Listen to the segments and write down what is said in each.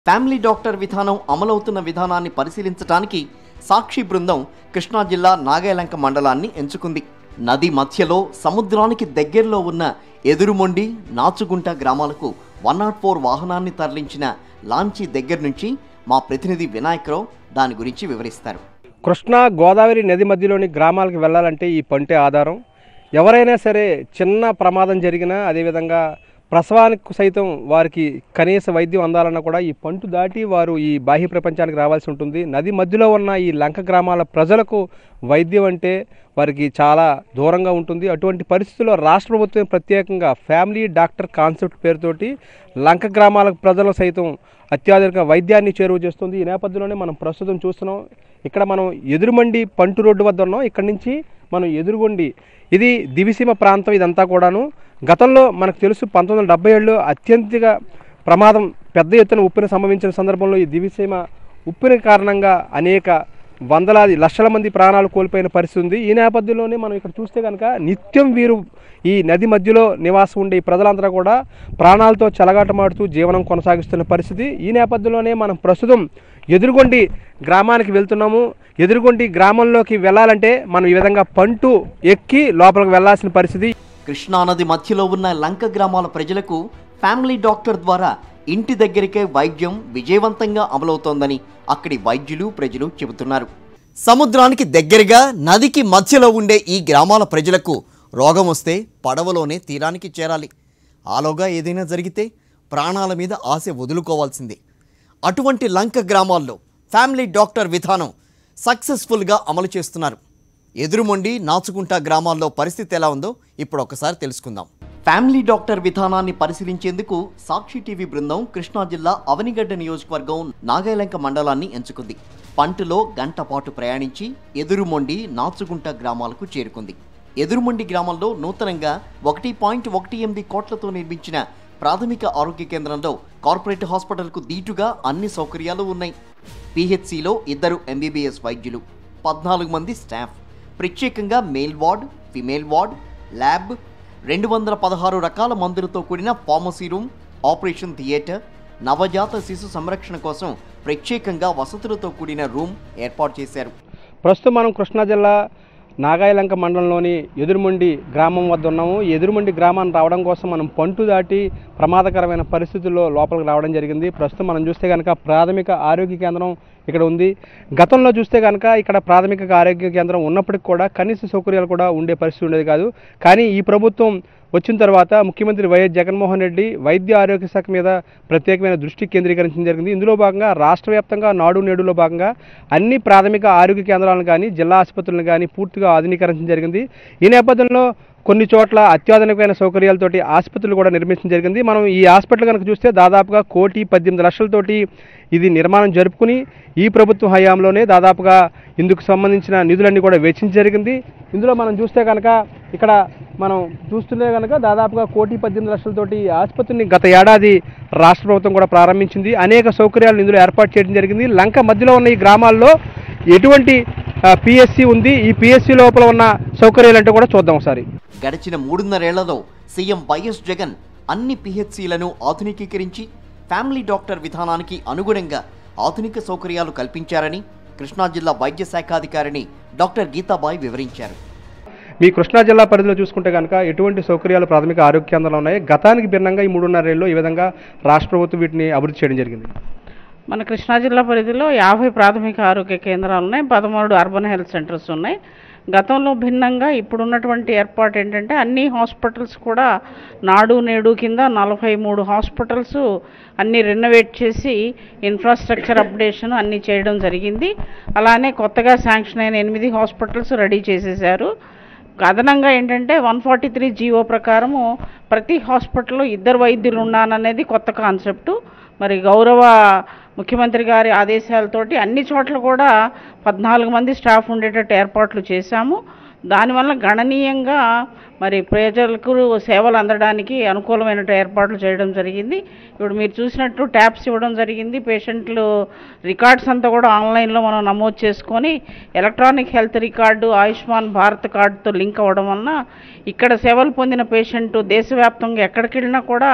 family doctor విధానం అమలవుతున్న విధానాన్ని పరిశీలించడానికి సాక్షి బృందం కృష్ణా జిల్లా నాగాయలంక మండలాన్ని ఎంచుకుంది నది మధ్యలో సముద్రానికి దగ్గరలో ఉన్న ఎదురుమొండి నాచుగుంట గ్రామాలకు వన్ నాట్ ఫోర్ వాహనాన్ని తరలించిన లాంచీ దగ్గర నుంచి మా ప్రతినిధి వినాయకరావు దాని గురించి వివరిస్తారు కృష్ణా గోదావరి నది మధ్యలోని గ్రామాలకు వెళ్ళాలంటే ఈ పంటే ఆధారం ఎవరైనా సరే చిన్న ప్రమాదం జరిగినా అదేవిధంగా ప్రసవానికి సైతం వారికి కనీస వైద్యం అందాలన్నా కూడా ఈ పంటు దాటి వారు ఈ బాహ్య ప్రపంచానికి రావాల్సి ఉంటుంది నది మధ్యలో ఉన్న ఈ లంక గ్రామాల ప్రజలకు వైద్యం అంటే వారికి చాలా దూరంగా ఉంటుంది అటువంటి పరిస్థితుల్లో రాష్ట్ర ప్రభుత్వం ప్రత్యేకంగా ఫ్యామిలీ డాక్టర్ కాన్సెప్ట్ పేరుతోటి లంక గ్రామాల ప్రజలు సైతం అత్యాధునిక వైద్యాన్ని చేరువ చేస్తుంది ఈ నేపథ్యంలోనే మనం ప్రస్తుతం చూస్తున్నాం ఇక్కడ మనం ఎదురుమండి పంటు రోడ్డు వద్ద ఉన్నాం ఇక్కడ నుంచి మనం ఎదురుగొండి ఇది దివిసీమ ప్రాంతం ఇదంతా కూడాను గతంలో మనకు తెలుసు పంతొమ్మిది వందల డెబ్బై ఏడులో అత్యంతగా ప్రమాదం పెద్ద ఎత్తున ఉప్పిన సంభవించిన సందర్భంలో ఈ దివిసీమ ఉప్పిన కారణంగా అనేక వందలాది లక్షల మంది ప్రాణాలు కోల్పోయిన పరిస్థితి ఉంది ఈ నేపథ్యంలోనే మనం ఇక్కడ చూస్తే కనుక నిత్యం వీరు ఈ నది మధ్యలో నివాసం ఉండే ఈ ప్రజలందరూ కూడా ప్రాణాలతో చెలగాటమాడుతూ జీవనం కొనసాగిస్తున్న పరిస్థితి ఈ నేపథ్యంలోనే మనం ప్రస్తుతం ఎదురుగొండి గ్రామానికి వెళ్తున్నాము ఎదురుగొండి గ్రామంలోకి వెళ్ళాలంటే మనం ఈ విధంగా పంటు ఎక్కి లోపలికి వెళ్ళాల్సిన పరిస్థితి కృష్ణానది మధ్యలో ఉన్న లంక గ్రామాల ప్రజలకు ఫ్యామిలీ డాక్టర్ ద్వారా ఇంటి దగ్గరికే వైద్యం విజయవంతంగా అమలవుతోందని అక్కడి వైద్యులు ప్రజలు చెబుతున్నారు సముద్రానికి దగ్గరగా నదికి మధ్యలో ఉండే ఈ గ్రామాల ప్రజలకు రోగం వస్తే పడవలోనే తీరానికి చేరాలి ఆలోగా ఏదైనా జరిగితే ప్రాణాల మీద ఆశ వదులుకోవాల్సిందే అటువంటి లంక గ్రామాల్లో ఫ్యామిలీ డాక్టర్ విధానం సక్సెస్ఫుల్గా అమలు చేస్తున్నారు ఎదురుమొండి నాచుకుంట గ్రామాల్లో పరిస్థితి ఎలా ఉందో ఇప్పుడు ఒకసారి తెలుసుకుందాం ఫ్యామిలీ డాక్టర్ విధానాన్ని పరిశీలించేందుకు సాక్షి టీవీ బృందం కృష్ణా జిల్లా అవనిగడ్డ నియోజకవర్గం నాగాయలంక మండలాన్ని ఎంచుకుంది పంటలో గంట పాటు ప్రయాణించి ఎదురుమొండి నాచుగుంట గ్రామాలకు చేరుకుంది ఎదురుమొండి గ్రామంలో నూతనంగా ఒకటి పాయింట్ ఒకటి ఎనిమిది కోట్లతో నిర్మించిన ప్రాథమిక ఆరోగ్య కేంద్రంలో కార్పొరేట్ హాస్పిటల్కు దీటుగా అన్ని సౌకర్యాలు ఉన్నాయి పిహెచ్సిలో ఇద్దరు ఎంబీబీఎస్ వైద్యులు పద్నాలుగు మంది స్టాఫ్ ప్రత్యేకంగా male ward female ward lab రెండు వందల పదహారు రకాల మందులతో కూడిన ఫార్మసీ రూమ్ ఆపరేషన్ థియేటర్ నవజాత శిశు సంరక్షణ కోసం ప్రత్యేకంగా వసతులతో కూడిన రూమ్ ఏర్పాటు చేశారు ప్రస్తుతం మనం కృష్ణా జిల్లా నాగాయలంక మండలంలోని ఎదురుమండి గ్రామం వద్ద ఉన్నాము ఈ ఎదురుమండి గ్రామాన్ని రావడం కోసం మనం పంటు దాటి ప్రమాదకరమైన పరిస్థితుల్లో లోపలికి రావడం జరిగింది ప్రస్తుతం మనం చూస్తే కనుక ప్రాథమిక ఆరోగ్య కేంద్రం ఇక్కడ ఉంది గతంలో చూస్తే కనుక ఇక్కడ ప్రాథమిక ఆరోగ్య కేంద్రం ఉన్నప్పటికీ కూడా కనీస సౌకర్యాలు కూడా ఉండే పరిస్థితి ఉండేది కాదు కానీ ఈ ప్రభుత్వం వచ్చిన తర్వాత ముఖ్యమంత్రి వైఎస్ జగన్మోహన్ రెడ్డి వైద్య ఆరోగ్య శాఖ మీద ప్రత్యేకమైన దృష్టి కేంద్రీకరించడం జరిగింది ఇందులో భాగంగా రాష్ట్ర వ్యాప్తంగా నాడు నేడులో భాగంగా అన్ని ప్రాథమిక ఆరోగ్య కేంద్రాలను కానీ జిల్లా ఆసుపత్రులను కానీ పూర్తిగా ఆధునీకరించడం జరిగింది ఈ నేపథ్యంలో కొన్ని చోట్ల అత్యాధునికమైన సౌకర్యాలతోటి ఆసుపత్రులు కూడా నిర్మించడం జరిగింది మనం ఈ హాస్పిటల్ కనుక చూస్తే దాదాపుగా కోటి పద్దెనిమిది లక్షలతోటి ఇది నిర్మాణం జరుపుకుని ఈ ప్రభుత్వ హయాంలోనే దాదాపుగా ఇందుకు సంబంధించిన నిధులన్నీ కూడా వెచ్చించ జరిగింది ఇందులో మనం చూస్తే కనుక ఇక్కడ మనం చూస్తుంటే కనుక దాదాపుగా కోటి పద్దెనిమిది లక్షలతోటి ఈ ఆసుపత్రిని గత ఏడాది రాష్ట్ర ప్రభుత్వం కూడా ప్రారంభించింది అనేక సౌకర్యాలు ఇందులో ఏర్పాటు చేయడం జరిగింది లంక మధ్యలో ఉన్న ఈ గ్రామాల్లో ఎటువంటి పిఎస్సి ఉంది ఈ పిఎస్సి లోపల ఉన్న సౌకర్యాలు అంటే కూడా చూద్దాం ఒకసారి గడిచిన మూడున్నరేళ్లలో సీఎం వైఎస్ జగన్ అన్ని పిహెచ్సిలను ఆధునికీకరించి ఫ్యామిలీ డాక్టర్ విధానానికి అనుగుణంగా ఆధునిక సౌకర్యాలు కల్పించారని కృష్ణా జిల్లా వైద్య శాఖాధికారిని డాక్టర్ గీతాబాయ్ వివరించారు మీ కృష్ణా జిల్లా పరిధిలో చూసుకుంటే కనుక ఎటువంటి సౌకర్యాలు ప్రాథమిక ఆరోగ్య కేంద్రాలు ఉన్నాయి గతానికి భిన్నంగా ఈ మూడున్నరేళ్ళు ఈ విధంగా రాష్ట్ర ప్రభుత్వం వీటిని అభివృద్ధి చేయడం జరిగింది మన కృష్ణా జిల్లా పరిధిలో యాభై ప్రాథమిక ఆరోగ్య కేంద్రాలు ఉన్నాయి పదమూడు అర్బన్ హెల్త్ సెంటర్స్ ఉన్నాయి గతంలో భిన్నంగా ఇప్పుడున్నటువంటి ఏర్పాటు ఏంటంటే అన్ని హాస్పిటల్స్ కూడా నాడు నేడు కింద నలభై మూడు హాస్పిటల్స్ అన్ని రెనోవేట్ చేసి ఇన్ఫ్రాస్ట్రక్చర్ అప్డేషన్ అన్నీ చేయడం జరిగింది అలానే కొత్తగా శాంక్షన్ అయిన ఎనిమిది హాస్పిటల్స్ రెడీ చేసేసారు అదనంగా ఏంటంటే వన్ ఫార్టీ త్రీ జీవో ప్రకారము ప్రతి హాస్పిటల్లో ఇద్దరు వైద్యులు ఉన్నాననేది కొత్త కాన్సెప్టు మరి గౌరవ ముఖ్యమంత్రి గారి ఆదేశాలతోటి అన్ని చోట్ల కూడా పద్నాలుగు మంది స్టాఫ్ ఉండేటట్టు ఏర్పాట్లు చేశాము దానివల్ల గణనీయంగా మరి ప్రజలకు సేవలు అందడానికి అనుకూలమైన ఏర్పాట్లు చేయడం జరిగింది ఇప్పుడు మీరు చూసినట్టు ట్యాబ్స్ ఇవ్వడం జరిగింది పేషెంట్లు రికార్డ్స్ అంతా కూడా ఆన్లైన్లో మనం నమోదు చేసుకొని electronic health record Ayushman Bharat కార్డుతో లింక్ అవ్వడం వలన ఇక్కడ సేవలు పొందిన పేషెంట్ దేశవ్యాప్తంగా ఎక్కడికి వెళ్ళినా కూడా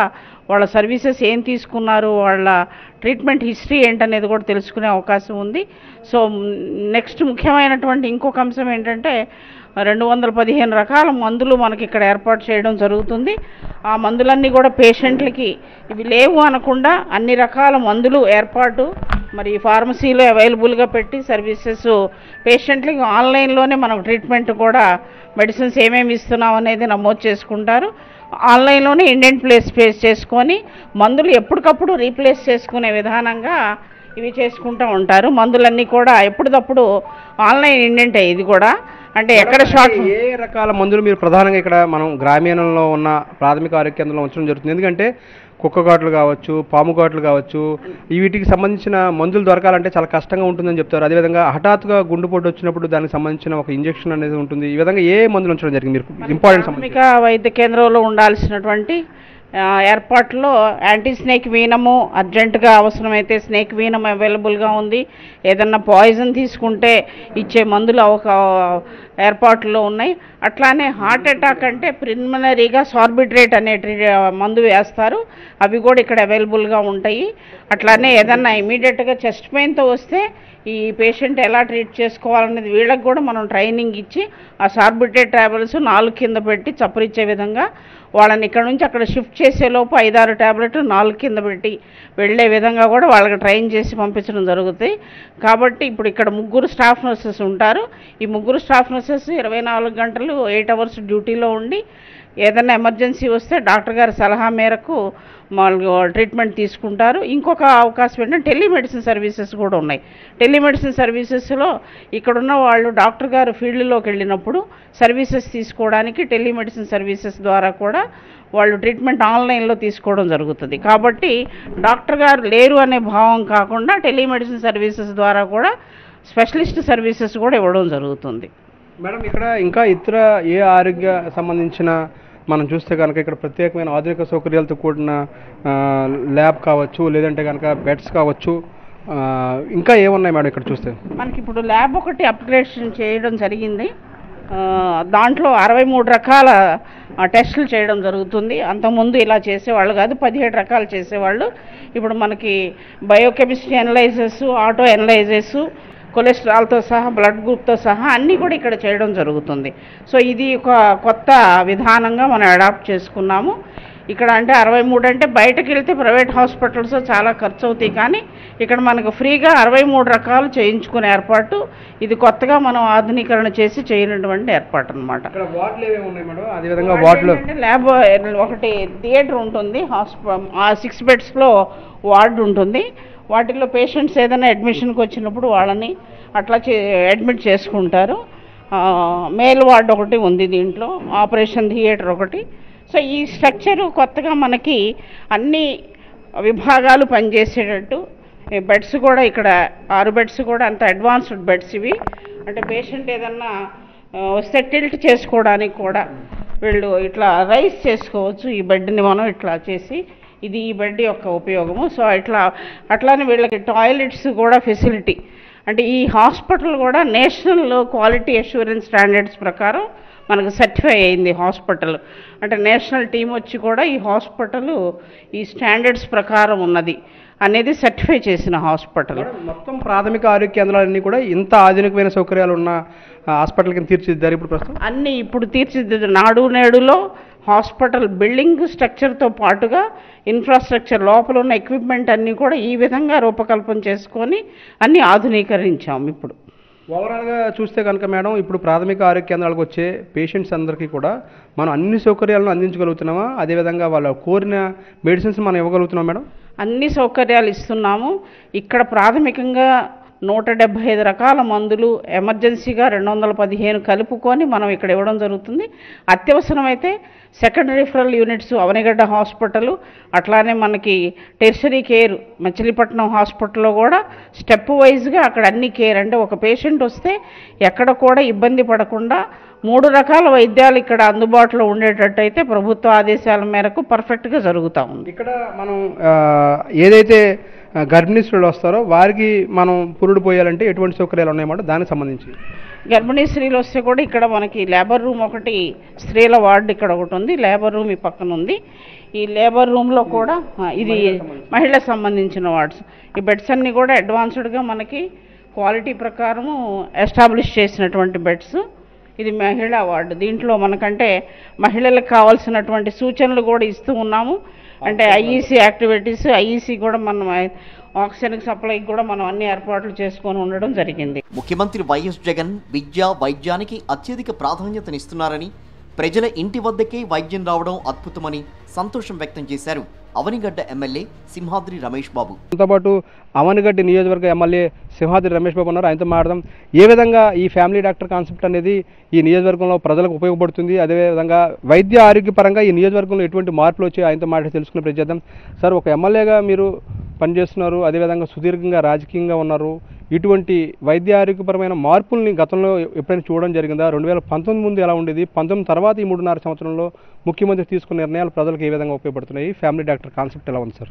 వాళ్ళ సర్వీసెస్ ఏం తీసుకున్నారు వాళ్ళ ట్రీట్మెంట్ హిస్టరీ ఏంటనేది కూడా తెలుసుకునే అవకాశం ఉంది సో నెక్స్ట్ ముఖ్యమైనటువంటి ఇంకొక అంశం ఏంటంటే రెండు వందల పదిహేను రకాల మందులు మనకి ఇక్కడ ఏర్పాటు చేయడం జరుగుతుంది ఆ మందులన్నీ కూడా పేషెంట్లకి ఇవి లేవు అనకుండా అన్ని రకాల మందులు ఏర్పాటు మరి ఫార్మసీలో అవైలబుల్గా పెట్టి సర్వీసెస్ పేషెంట్లకి ఆన్లైన్లోనే మనకు ట్రీట్మెంట్ కూడా మెడిసిన్స్ ఏమేమి ఇస్తున్నాం అనేది నమోదు చేసుకుంటారు ఆన్లైన్లోనే ఇండియన్ ప్లేస్ ప్లేస్ చేసుకొని మందులు ఎప్పటికప్పుడు రీప్లేస్ చేసుకునే విధానంగా ఇవి చేసుకుంటూ ఉంటారు మందులన్నీ కూడా ఎప్పటికప్పుడు ఆన్లైన్ ఇండెంట్ ఇది కూడా అంటే ఎక్కడ షార్ట్ ఏ రకాల మందులు మీరు ప్రధానంగా ఇక్కడ మనం గ్రామీణంలో ఉన్న ప్రాథమిక ఆరోగ్య కేంద్రంలో ఉంచడం జరుగుతుంది ఎందుకంటే కుక్క ఘాట్లు కావచ్చు పాము ఘాట్లు కావచ్చు ఈ వీటికి సంబంధించిన మందులు దొరకాలంటే చాలా కష్టంగా ఉంటుందని చెప్తారు అదేవిధంగా హఠాత్తుగా గుండెపోటు వచ్చినప్పుడు దానికి సంబంధించిన ఒక ఇంజెక్షన్ అనేది ఉంటుంది ఈ విధంగా ఏ మందులు ఉంచడం జరిగింది మీరు ఇంపార్టెంట్ సంబంధించి ప్రాథమిక వైద్య కేంద్రంలో ఉండాల్సినటువంటి ఆ, ఏర్పాట్లో యాంటీ స్నేక్ వీనము అర్జెంటుగా అవసరమైతే స్నేక్ వీనం అవైలబుల్గా ఉంది ఏదన్నా పాయిజన్ తీసుకుంటే ఇచ్చే మందులు ఒక ఏర్పాట్లో ఉన్నాయి అట్లానే హార్ట్ అటాక్ అంటే ప్రిలిమినరీగా సార్బిట్రేట్ అనే ట్రీ- మందు వేస్తారు అవి కూడా ఇక్కడ అవైలబుల్గా ఉంటాయి అట్లానే ఏదన్నా ఇమీడియట్గా చెస్ట్ పెయిన్తో వస్తే ఈ పేషెంట్ ఎలా ట్రీట్ చేసుకోవాలనేది వీళ్ళకి కూడా మనం ట్రైనింగ్ ఇచ్చి ఆ సార్బిటేట్ ట్యాబ్లెట్స్ నాలుగు కింద పెట్టి చప్పరిచ్చే విధంగా వాళ్ళని ఇక్కడ నుంచి అక్కడ షిఫ్ట్ చేసే లోపు ఐదారు ట్యాబ్లెట్లు నాలుగు కింద పెట్టి వెళ్ళే విధంగా కూడా వాళ్ళకి ట్రైన్ చేసి పంపించడం జరుగుతాయి కాబట్టి ఇప్పుడు ఇక్కడ ముగ్గురు స్టాఫ్ నర్సెస్ ఉంటారు ఈ ముగ్గురు స్టాఫ్ నర్సెస్ ఇరవై నాలుగు గంటలు ఎయిట్ అవర్స్ డ్యూటీలో ఉండి ఏదైనా ఎమర్జెన్సీ వస్తే డాక్టర్ గారి సలహా మేరకు వాళ్ళు ట్రీట్మెంట్ తీసుకుంటారు ఇంకొక అవకాశం ఏంటంటే టెలిమెడిసిన్ సర్వీసెస్ కూడా ఉన్నాయి టెలిమెడిసిన్ సర్వీసెస్లో ఇక్కడున్న వాళ్ళు డాక్టర్ గారు ఫీల్డ్లోకి వెళ్ళినప్పుడు సర్వీసెస్ తీసుకోవడానికి టెలిమెడిసిన్ సర్వీసెస్ ద్వారా కూడా వాళ్ళు ట్రీట్మెంట్ ఆన్లైన్లో తీసుకోవడం జరుగుతుంది కాబట్టి డాక్టర్ గారు లేరు అనే భావం కాకుండా టెలిమెడిసిన్ సర్వీసెస్ ద్వారా కూడా స్పెషలిస్ట్ సర్వీసెస్ కూడా ఇవ్వడం జరుగుతుంది మేడం ఇక్కడ ఇంకా ఇతర ఏ ఆరోగ్య సంబంధించిన మనం చూస్తే కనుక ఇక్కడ ప్రత్యేకమైన ఆధునిక సౌకర్యాలతో కూడిన ఆ, ల్యాబ్ కావచ్చు లేదంటే కనుక బెడ్స్ కావచ్చు ఆ, ఇంకా ఏమున్నాయి మేడం ఇక్కడ చూస్తే మనకి ఇప్పుడు ల్యాబ్ ఒకటి అప్గ్రేడేషన్ చేయడం జరిగింది ఆ, దాంట్లో అరవై మూడు రకాల ఆ, టెస్టులు చేయడం జరుగుతుంది అంతకుముందు ఇలా చేసేవాళ్ళు కాదు పదిహేడు రకాలు చేసేవాళ్ళు ఇప్పుడు మనకి బయోకెమిస్ట్రీ ఎనలైజెస్ ఆటో ఎనలైజెస్ కొలెస్ట్రాల్తో సహా బ్లడ్ గ్రూప్తో సహా అన్నీ కూడా ఇక్కడ చేయడం జరుగుతుంది సో ఇది ఒక కొత్త విధానంగా మనం అడాప్ట్ చేసుకున్నాము ఇక్కడ అంటే అరవై మూడు అంటే బయటకు వెళ్తే ప్రైవేట్ హాస్పిటల్స్ చాలా ఖర్చు అవుతాయి కానీ ఇక్కడ మనకు ఫ్రీగా అరవై మూడు రకాలు చేయించుకునే ఏర్పాటు ఇది కొత్తగా మనం ఆధునీకరణ చేసి చేయనటువంటి ఏర్పాటు అనమాట ఇక్కడ వార్డులు ఏమేమి ఉన్నాయి మేడం అదేవిధంగా వార్డులో ల్యాబ్ ఒకటి థియేటర్ ఉంటుంది హాస్ప ఆ సిక్స్ బెడ్స్లో వార్డు ఉంటుంది వాటిల్లో పేషెంట్స్ ఏదైనా అడ్మిషన్కి వచ్చినప్పుడు వాళ్ళని అట్లా చే అడ్మిట్ చేసుకుంటారు ఆ, మేల్ వార్డు ఒకటి ఉంది దీంట్లో ఆపరేషన్ థియేటర్ ఒకటి సో ఈ స్ట్రక్చరు కొత్తగా మనకి అన్ని విభాగాలు పనిచేసేటట్టు ఈ బెడ్స్ కూడా ఇక్కడ ఆరు బెడ్స్ కూడా అంత అడ్వాన్స్డ్ బెడ్స్ ఇవి అంటే పేషెంట్ ఏదన్నా ఆ, వస్తే టిల్ట్ చేసుకోవడానికి కూడా వీళ్ళు ఇట్లా రైస్ చేసుకోవచ్చు ఈ బెడ్ని మనం ఇట్లా చేసి ఇది ఈ బెడ్ యొక్క ఉపయోగము సో ఇట్లా అట్లానే వీళ్ళకి టాయిలెట్స్ కూడా ఫెసిలిటీ అంటే ఈ హాస్పిటల్ కూడా నేషనల్ క్వాలిటీ అష్యూరెన్స్ స్టాండర్డ్స్ ప్రకారం మనకు సర్టిఫై అయింది హాస్పిటల్ అంటే నేషనల్ టీం వచ్చి కూడా ఈ హాస్పిటల్ ఈ స్టాండర్డ్స్ ప్రకారం ఉన్నది అనేది సర్టిఫై చేసిన హాస్పిటల్ మేడం, మొత్తం ప్రాథమిక ఆరోగ్య కేంద్రాలన్నీ కూడా ఇంత ఆధునికమైన సౌకర్యాలు ఉన్న ఆ, హాస్పిటల్ కింద తీర్చిదిద్దారు ఇప్పుడు ప్రస్తుతం అన్నీ ఇప్పుడు తీర్చిదిద్దు నాడు నేడులో హాస్పిటల్ బిల్డింగ్ స్ట్రక్చర్తో పాటుగా ఇన్ఫ్రాస్ట్రక్చర్ లోపల ఉన్న ఎక్విప్మెంట్ అన్నీ కూడా ఈ విధంగా రూపకల్పన చేసుకొని అన్నీ ఆధునీకరించాం ఇప్పుడు ఓవరాల్గా చూస్తే కనుక మేడం ఇప్పుడు ప్రాథమిక ఆరోగ్య కేంద్రాలకు వచ్చే పేషెంట్స్ అందరికీ కూడా మనం అన్ని సౌకర్యాలను అందించగలుగుతున్నామా అదేవిధంగా వాళ్ళ కోరిన మెడిసిన్స్ మనం ఇవ్వగలుగుతున్నాం మేడం అన్ని సౌకర్యాలు ఇస్తున్నాము ఇక్కడ ప్రాథమికంగా నూట డెబ్భై ఐదు రకాల మందులు ఎమర్జెన్సీగా రెండు వందల పదిహేను కలుపుకొని మనం ఇక్కడ ఇవ్వడం జరుగుతుంది అత్యవసరమైతే second referral units Avanigadda hospital అట్లానే మనకి టెర్షరీ కేర్ మచిలీపట్నం హాస్పిటల్లో కూడా స్టెప్ వైజ్గా అక్కడ అన్ని కేర్ అంటే ఒక పేషెంట్ వస్తే ఎక్కడ కూడా ఇబ్బంది పడకుండా మూడు రకాల వైద్యాలు ఇక్కడ అందుబాటులో ఉండేటట్టయితే ప్రభుత్వ ఆదేశాల మేరకు పర్ఫెక్ట్గా జరుగుతూ ఉంది ఇక్కడ మనం ఆ, ఏదైతే ఆ, గర్భిణీ స్త్రీలు వస్తారో వారికి మనం పురుడు పోయాలంటే ఎటువంటి సౌకర్యాలు ఉన్నాయన్నమాట దానికి సంబంధించి గర్భిణీ స్త్రీలు వస్తే కూడా ఇక్కడ మనకి లేబర్ రూమ్ ఒకటి స్త్రీల వార్డు ఇక్కడ ఒకటి ఉంది లేబర్ రూమ్ ఈ పక్కన ఉంది ఈ లేబర్ రూమ్లో కూడా ఆ, ఇది మహిళలకు సంబంధించిన వార్డ్స్ ఈ బెడ్స్ అన్నీ కూడా అడ్వాన్స్డ్గా మనకి క్వాలిటీ ప్రకారము ఎస్టాబ్లిష్ చేసినటువంటి బెడ్స్ ఇది మహిళా వార్డు దీంట్లో మనకంటే మహిళలకు కావాల్సినటువంటి సూచనలు కూడా ఇస్తూ ఉన్నాము అంటే ఐఈసీ యాక్టివిటీస్ ఐఈసీ కూడా మనం ఆక్సిజన్కి సప్లైకి కూడా మనం అన్ని ఏర్పాట్లు చేసుకొని ఉండడం జరిగింది ముఖ్యమంత్రి వైఎస్ జగన్ విద్య వైద్యానికి అత్యధిక ప్రాధాన్యతనిస్తున్నారని ప్రజల ఇంటి వద్దకే వైద్యం రావడం అద్భుతమని సంతోషం వ్యక్తం చేశారు అవనిగడ్డ ఎమ్మెల్యే సింహాద్రి రమేష్ బాబు దాంతోపాటు అవనగడ్డి నియోజకవర్గ ఎమ్మెల్యే సింహాద్రి రమేష్ బాబు ఉన్నారు ఆయనతో మాట్లాడదాం ఏ విధంగా ఈ ఫ్యామిలీ డాక్టర్ కాన్సెప్ట్ అనేది ఈ నియోజకవర్గంలో ప్రజలకు ఉపయోగపడుతుంది అదేవిధంగా వైద్య ఆరోగ్యపరంగా ఈ నియోజకవర్గంలో ఎటువంటి మార్పులు వచ్చి ఆయనతో మాట్లాడి తెలుసుకునే ప్రయత్నం చేద్దాం సార్ ఒక ఎమ్మెల్యేగా మీరు పనిచేస్తున్నారు అదేవిధంగా సుదీర్ఘంగా రాజకీయంగా ఉన్నారు ఇటువంటి వైద్య ఆరోగ్యపరమైన మార్పుల్ని గతంలో ఎప్పుడైనా చూడడం జరిగిందా రెండు వేల పంతొమ్మిది ముందు ఎలా ఉండేది పంతొమ్మిది తర్వాత ఈ మూడున్నర సంవత్సరంలో ముఖ్యమంత్రి తీసుకున్న నిర్ణయాలు ప్రజలకు ఏ విధంగా ఉపయోగపడుతున్నాయి ఫ్యామిలీ డాక్టర్ కాన్సెప్ట్ ఎలా ఉంది సార్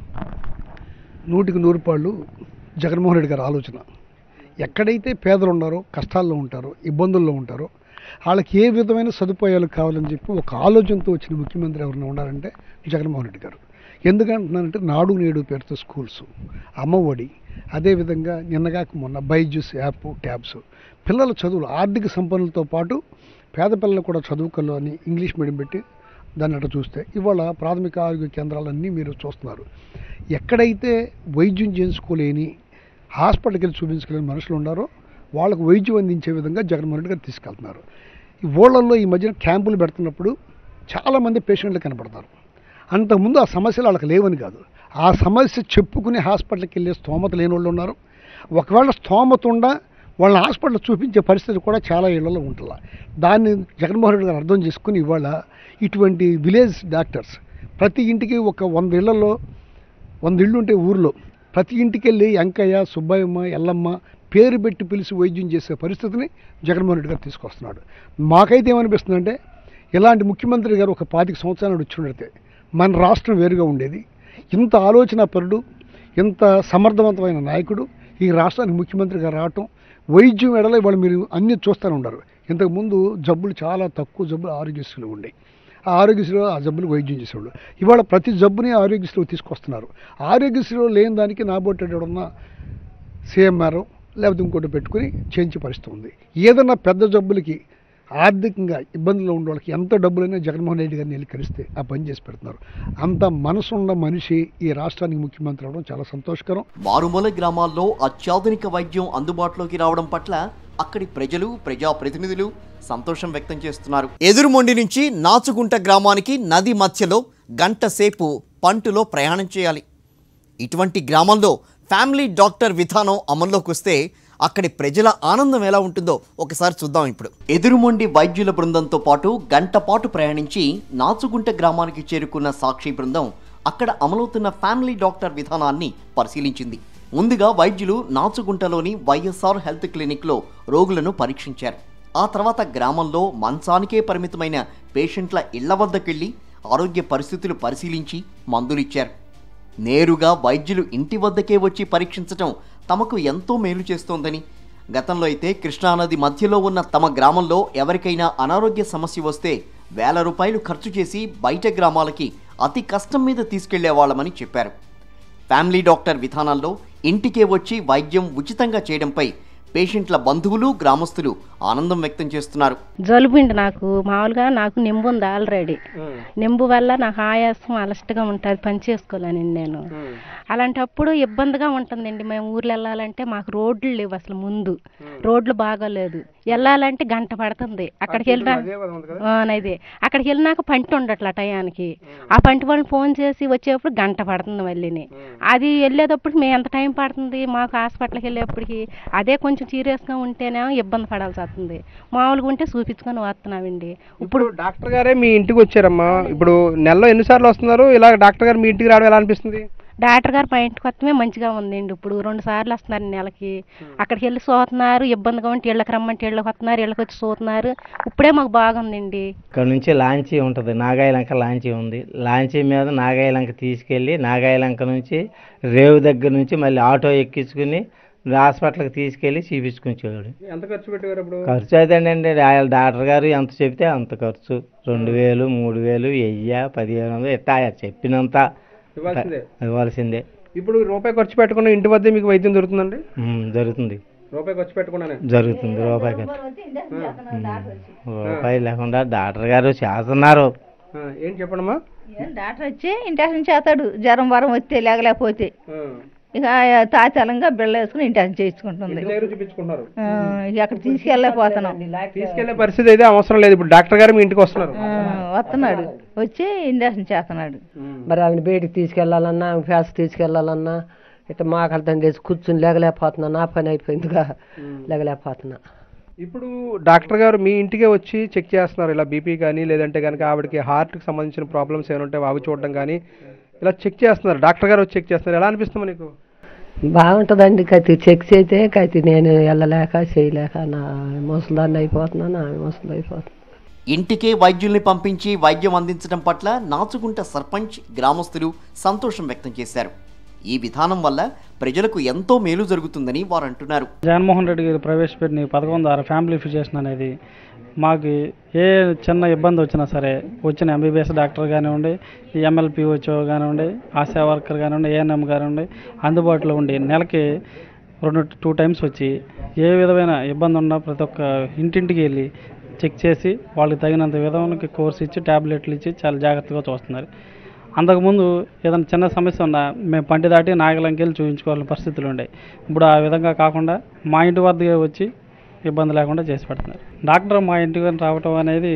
నూటికి నూరు పాళ్ళు జగన్మోహన్ రెడ్డి గారి ఆలోచన ఎక్కడైతే పేదలు ఉన్నారో కష్టాల్లో ఉంటారో ఇబ్బందుల్లో ఉంటారో వాళ్ళకి ఏ విధమైన సదుపాయాలు కావాలని చెప్పి ఒక ఆలోచనతో వచ్చిన ముఖ్యమంత్రి ఎవరైనా ఉన్నారంటే జగన్మోహన్ రెడ్డి గారు ఎందుకంటున్నానంటే నాడు నేడు పేరుతో స్కూల్స్ అమ్మఒడి అదేవిధంగా నిన్నగాక మొన్న బైజూస్ యాప్ ట్యాబ్స్ పిల్లల చదువులు ఆర్థిక సంపన్నులతో పాటు పేద పిల్లలు కూడా చదువుకల్లో అని ఇంగ్లీష్ మీడియం పెట్టి దాన్ని అట్లా చూస్తే ఇవాళ ప్రాథమిక ఆరోగ్య కేంద్రాలన్నీ మీరు చూస్తున్నారు ఎక్కడైతే వైద్యం చేయించుకోలేని హాస్పిటల్కి వెళ్ళి చూపించుకోలేని మనుషులు ఉన్నారో వాళ్ళకు వైద్యం అందించే విధంగా జగన్మోహన్ రెడ్డి గారు తీసుకెళ్తున్నారు ఈ ఊళ్ళల్లో ఈ మధ్యన క్యాంపులు పెడుతున్నప్పుడు చాలామంది పేషెంట్లు కనపడతారు అంతకుముందు ఆ సమస్యలు వాళ్ళకి లేవని కాదు ఆ సమస్య చెప్పుకుని హాస్పిటల్కి వెళ్ళే స్తోమత లేని వాళ్ళు ఉన్నారు ఒకవేళ స్తోమత ఉండా వాళ్ళని హాస్పిటల్ చూపించే పరిస్థితి కూడా చాలా ఇళ్లలో ఉంటుందా దాన్ని జగన్మోహన్ రెడ్డి గారు అర్థం చేసుకుని ఇవాళ ఇటువంటి విలేజ్ డాక్టర్స్ ప్రతి ఇంటికి ఒక వంద ఇళ్లలో వంద ఇళ్ళు ఉంటే ఊర్లో ప్రతి ఇంటికి వెళ్ళి వెంకయ్య సుబ్బయ్యమ్మ ఎల్లమ్మ పేరు పెట్టి పిలిచి వైద్యం చేసే పరిస్థితిని జగన్మోహన్ రెడ్డి గారు తీసుకొస్తున్నాడు మాకైతే ఏమనిపిస్తుందంటే ఇలాంటి ముఖ్యమంత్రి గారు ఒక పాతిక సంవత్సరాలు వచ్చి ఉండడితే మన రాష్ట్రం వేరుగా ఉండేది ఇంత ఆలోచన పరుడు ఇంత సమర్థవంతమైన నాయకుడు ఈ రాష్ట్రానికి ముఖ్యమంత్రిగా రావటం వైద్యం ఎడల ఇవాళ మీరు అన్ని చూస్తూనే ఉన్నారు ఇంతకుముందు జబ్బులు చాలా తక్కువ జబ్బులు ఆరోగ్యశ్రీలో ఉండేవి ఆ ఆరోగ్యశ్రీలో ఆ జబ్బులకు వైద్యం చేసేవాళ్ళు ఇవాళ ప్రతి జబ్బుని ఆరోగ్యశ్రీలో తీసుకొస్తున్నారు ఆరోగ్యశ్రీలో లేని దానికి నాబోటేటోడున్న సీఎంఆర్ లేకపోతే ఇంకోటి పెట్టుకుని చేయించే పరిస్థితి ఉంది ఏదన్నా పెద్ద జబ్బులకి ఆర్థికంగా ఇబ్బందులు ఉన్న వాళ్ళకి ఎంత డబ్బులైనా జగన్మోహన్ రెడ్డి గారిని వెళ్ళి కలిస్తే ఆ పని చేసి పెడుతున్నారు అంత మనసున్న మనిషి ఈ రాష్ట్రానికి ముఖ్యమంత్రి అవడం చాలా సంతోషకరం మారుమూల గ్రామాల్లో అత్యాధునిక వైద్యం అందుబాటులోకి రావడం పట్ల అక్కడి ప్రజలు ప్రజాప్రతినిధులు సంతోషం వ్యక్తం చేస్తున్నారు ఎదురుమొండి నుంచి నాచుగుంట గ్రామానికి నది మధ్యలో గంట సేపు పంటులో ప్రయాణం చేయాలి ఇటువంటి గ్రామంలో ఫ్యామిలీ డాక్టర్ విధానం అమల్లోకి వస్తే అక్కడి ప్రజల ఆనందం ఎలా ఉంటుందో ఒకసారి చూద్దాం ఇప్పుడు ఎదురుమొండి వైద్యుల బృందంతో పాటు గంట పాటు ప్రయాణించి నాచుగుంట గ్రామానికి చేరుకున్న సాక్షి బృందం అక్కడ అమలవుతున్న ఫ్యామిలీ డాక్టర్ విధానాన్ని పరిశీలించింది ముందుగా వైద్యులు నాచుగుంటలోని వైఎస్ఆర్ హెల్త్ క్లినిక్లో రోగులను పరీక్షించారు ఆ తర్వాత గ్రామంలో మంచానికే పరిమితమైన పేషెంట్ల ఇళ్ల వద్దకెళ్లి ఆరోగ్య పరిస్థితులు పరిశీలించి మందులిచ్చారు నేరుగా వైద్యులు ఇంటి వద్దకే వచ్చి పరీక్షించటం తమకు ఎంతో మేలు చేస్తోందని గతంలో అయితే కృష్ణానది మధ్యలో ఉన్న తమ గ్రామంలో ఎవరికైనా అనారోగ్య సమస్య వస్తే వేల రూపాయలు ఖర్చు చేసి బయట గ్రామాలకి అతి కష్టం మీద తీసుకెళ్లేవాళ్ళమని చెప్పారు ఫ్యామిలీ డాక్టర్ విధానాల్లో ఇంటికే వచ్చి వైద్యం ఉచితంగా చేయడంపై పేషెంట్ల బంధువులు గ్రామస్తులు ఆనందం వ్యక్తం చేస్తున్నారు జలుబుండి నాకు మామూలుగా నాకు నింబు ఉంది ఆల్రెడీ నింబు వల్ల నాకు ఆయాసం అలసటగా ఉంటుంది పని చేసుకోలేనండి నేను అలాంటప్పుడు ఇబ్బందిగా ఉంటుందండి మేము ఊర్లో వెళ్ళాలంటే మాకు రోడ్లు లేవు అసలు ముందు రోడ్లు బాగోలేదు వెళ్ళాలంటే గంట పడుతుంది అక్కడికి వెళ్ళినా ఆ, అదే అక్కడికి వెళ్ళినాక పంట ఉండట్ల టయానికి ఆ పంట వాళ్ళని ఫోన్ చేసి వచ్చేప్పుడు గంట పడుతుంది మళ్ళీని అది వెళ్ళేటప్పటికి మేము ఎంత టైం పడుతుంది మాకు హాస్పిటల్కి వెళ్ళేప్పటికి అదే కొంచెం సీరియస్గా ఉంటేనేమో ఇబ్బంది పడాల్సి వస్తుంది మామూలుగా ఉంటే చూపించుకొని వస్తున్నామండి ఇప్పుడు డాక్టర్ గారే మీ ఇంటికి వచ్చారమ్మా ఇప్పుడు నెలలో ఎన్నిసార్లు వస్తున్నారు ఇలా డాక్టర్ గారు మీ ఇంటికి రావడం ఎలా అనిపిస్తుంది డాక్టర్ గారు మా ఇంటికి వస్తమే మంచిగా ఉందండి ఇప్పుడు రెండు సార్లు వస్తున్నారు నెలకి అక్కడికి వెళ్ళి చూస్తున్నారు ఇబ్బందిగా ఉంటే ఇళ్ళకి రమ్మంటే ఇళ్ళకి వస్తున్నారు ఇళ్ళకి వచ్చి చూస్తున్నారు ఇప్పుడే మాకు బాగుందండి ఇక్కడ నుంచి లాంచీ ఉంటుంది నాగాయలంక లాంచీ ఉంది లాంచీ మీద నాగాయలంక తీసుకెళ్ళి నాగాయలంక నుంచి రేవు దగ్గర నుంచి మళ్ళీ ఆటో ఎక్కించుకుని హాస్పిటల్కి తీసుకెళ్ళి చూపించుకుంటాడు ఎంత ఖర్చు పెట్టేవారు అప్పుడు ఖర్చు అవుతుందండి ఆయన డాక్టర్ గారు ఎంత చెప్తే అంత ఖర్చు రెండు వేలు మూడు వేలు వెయ్యి పదిహేను వందలు ఇట్టా ఆయన చెప్పినంత ఇవ్వాల్సిందే ఇవ్వాల్సిందే ఇప్పుడు రూపాయి ఖర్చు పెట్టకుండా ఇంటి వద్దే మీకు వైద్యం దొరుకుతుందండి ఉమ్, జరుగుతుంది రూపాయి ఖర్చు పెట్టకుండానే జరుగుతుంది రూపాయి ఖర్చు ఉమ్, రూపాయి లేకుండా డాక్టర్ గారు చేస్తున్నారు ఆ, ఏం చెప్పండమ్మా ఏం డాక్టర్ వచ్చి ఇంటెక్షన్ చేస్తాడు జ్వరం వరం వస్తే లేగలేకపోతే ఆ, ఇక తాచాలంగా బిళ్ళ వేసుకుని ఇంటెక్షన్ చేయించుకుంటుంది ఇంటి దగ్గర చూపించుకుంటున్నారు ఆ, ఇక అక్కడ తీసుకెళ్ళలేకపోతున్నాం తీసుకెళ్లే పరిస్థితి అయితే అవసరం లేదు ఇప్పుడు డాక్టర్ గారు మీ ఇంటికి వస్తున్నారు ఆ, వస్తున్నాడు వచ్చి ఇంజక్షన్ చేస్తున్నాడు మరి ఆమెను బయటికి తీసుకెళ్లాలన్నా ఆమె ఫ్యాస్ తీసుకెళ్లాలన్నా ఇట్లా మాకు అర్థం చేసి కూర్చుని లేగలేకపోతున్నా నా పని అయిపోయిందిగా లేగలేకపోతున్నా ఇప్పుడు డాక్టర్ గారు మీ ఇంటికే వచ్చి చెక్ చేస్తున్నారు ఇలా బీపీ కానీ లేదంటే కనుక ఆవిడకి హార్ట్కి సంబంధించిన ప్రాబ్లమ్స్ ఏమైనా ఉంటే అవి చూడడం కానీ ఇలా చెక్ చేస్తున్నారు డాక్టర్ గారు వచ్చి చెక్ చేస్తున్నారు ఎలా అనిపిస్తుంది నీకు బాగుంటుందండి కత్తి చెక్ చేస్తే కత్తి నేను వెళ్ళలేక చేయలేక నా ముసలాన్ని అయిపోతున్నా నా ముసలి అయిపోతున్నా ఇంటికే వైద్యుల్ని పంపించి వైద్యం అందించడం పట్ల నాచుకుంట సర్పంచ్ గ్రామస్తులు సంతోషం వ్యక్తం చేశారు ఈ విధానం వల్ల ప్రజలకు ఎంతో మేలు జరుగుతుందని వారు అంటున్నారు జగన్మోహన్ రెడ్డి గారు ప్రవేశపెట్టిన ఈ పథకం ద్వారా ఫ్యామిలీ ఫిజిషియన్ అనేది మాకు ఏ చిన్న ఇబ్బంది వచ్చినా సరే వచ్చిన ఎంబీబీఎస్ డాక్టర్ కానివ్వండి ఈ ఎంఎల్పిహెచ్ఓ కానివ్వండి ఆశా వర్కర్ కానివ్వండి ఏఎన్ఎం కానివ్వండి అందుబాటులో ఉండి నెలకి రెండు టూ టైమ్స్ వచ్చి ఏ విధమైన ఇబ్బంది ఉన్నా ప్రతి ఒక్క ఇంటింటికి వెళ్ళి చెక్ చేసి వాళ్ళకి తగినంత విధానానికి కోర్స్ ఇచ్చి ట్యాబ్లెట్లు ఇచ్చి చాలా జాగ్రత్తగా చూస్తున్నారు అంతకుముందు ఏదైనా చిన్న సమస్య ఉన్నా మేము పంటి దాటి నాగలంకి వెళ్ళి చూపించుకోవాల్సిన పరిస్థితులు ఉండే ఇప్పుడు ఆ విధంగా కాకుండా మా ఇంటి వద్దకే వచ్చి ఇబ్బంది లేకుండా చేసి పెడుతున్నారు డాక్టర్ మా ఇంటికి రావటం అనేది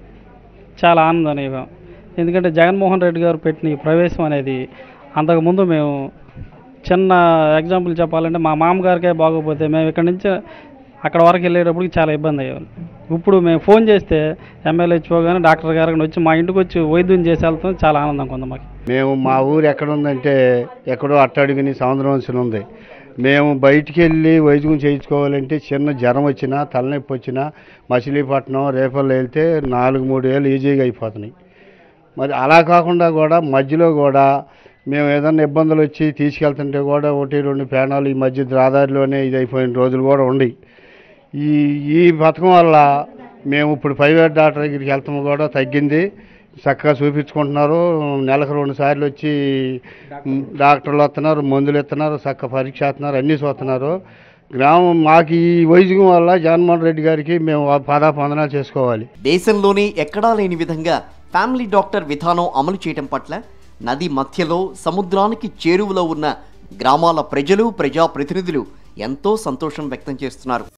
చాలా ఆనందనీయం ఎందుకంటే జగన్మోహన్ రెడ్డి గారు పెట్టిన ఈ ప్రవేశం అనేది అంతకుముందు మేము చిన్న ఎగ్జాంపుల్ చెప్పాలంటే మా మామగారికే బాగోపోతే మేము ఇక్కడ నుంచి అక్కడ వరకు వెళ్ళేటప్పటికి చాలా ఇబ్బంది అయ్యేవాళ్ళు ఇప్పుడు మేము ఫోన్ చేస్తే ఎమ్మెల్యేహెచ్ఓ కానీ డాక్టర్ గారు కానీ వచ్చి మా ఇంటికి వచ్చి వైద్యం చేసి వెళ్తాం చాలా ఆనందం కొంత మాకు మేము మా ఊరు ఎక్కడ ఉందంటే ఎక్కడో అట్టడుగుని సముద్రం ఉంది మేము బయటికి వెళ్ళి వైద్యం చేయించుకోవాలంటే చిన్న జ్వరం వచ్చినా తలనొప్పి వచ్చినా మచిలీపట్నం రేపల్లో వెళ్తే నాలుగు మూడు వేలు ఈజీగా అయిపోతున్నాయి మరి అలా కాకుండా కూడా మధ్యలో కూడా మేము ఏదైనా ఇబ్బందులు వచ్చి తీసుకెళ్తుంటే కూడా ఒకటి రెండు పేనాలు ఈ మధ్య రాదారిలోనే ఇది అయిపోయిన రోజులు కూడా ఉన్నాయి ఈ ఈ పథకం వల్ల మేము ఇప్పుడు ప్రైవేట్ డాక్టర్ దగ్గరికి వెళ్తాం కూడా తగ్గింది చక్కగా చూపించుకుంటున్నారు నెలకు రెండు సార్లు వచ్చి మ్, డాక్టర్లు వస్తున్నారు మందులు ఇస్తున్నారు చక్కగా పరీక్ష చేస్తున్నారు అన్నీ చూస్తున్నారు గ్రామం మాకు ఈ వైద్యం వల్ల జగన్మోహన్ రెడ్డి గారికి మేము పాదాపందనాలు చేసుకోవాలి దేశంలోనే ఎక్కడా లేని విధంగా ఫ్యామిలీ డాక్టర్ విధానం అమలు చేయడం పట్ల నది మధ్యలో సముద్రానికి చేరువలో ఉన్న గ్రామాల ప్రజలు ప్రజాప్రతినిధులు ఎంతో సంతోషం వ్యక్తం చేస్తున్నారు